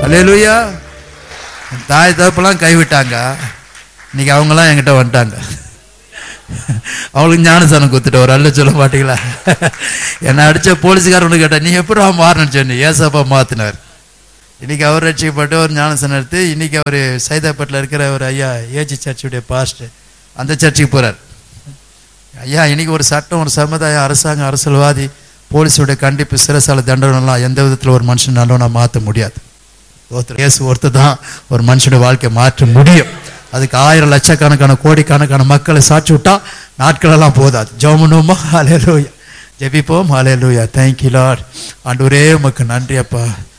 அல்லேலூயா என் தாய் தகப்பெல்லாம் கைவிட்டாங்க இன்னைக்கு அவங்களாம் என்கிட்ட வந்துட்டாங்க அவளுக்கு ஞானசானம் குத்துட்டு ஒரு அல்ல சொல்ல மாட்டீங்களா என்னை அடிச்ச போலீஸ்காரனு கேட்டா நீ எப்படி மாறணும்னு சொன்னி ஏசப்பா மாத்தினார் இன்னைக்கு அவர் ரட்சிக்கப்பட்டு ஒரு ஞானசானம் எடுத்து இன்னைக்கு அவர் சைதாப்பேட்டில் இருக்கிற ஒரு ஐயா ஏஜி சர்ச்சுடைய பாஸ்டர் அந்த சர்ச்சுக்கு போறார் ஐயா இன்னைக்கு ஒரு சட்டம் ஒரு சமுதாயம் அரசாங்கம் அரசியல்வாதி போலீஸோட கண்டிப்பு சிறைசாலை தண்டனைலாம் எந்த விதத்தில் ஒரு மனுஷன் நல்லவனா மாற்ற முடியாது ஒருத்தர் இயேசு ஒருத்தர் தான் ஒரு மனுஷனுடைய வாழ்க்கையை மாற்ற முடியும் அதுக்கு ஆயிரம் லட்சக்கணக்கான கோடிக்கணக்கான மக்களை சாட்சி விட்டா நாட்களெல்லாம் போதாது ஜோமனுமா ஹalleluya ஜெபிப்போம் ஹalleluya thank you லார்ட் ஆண்டவரே உமக்கு நன்றி அப்பா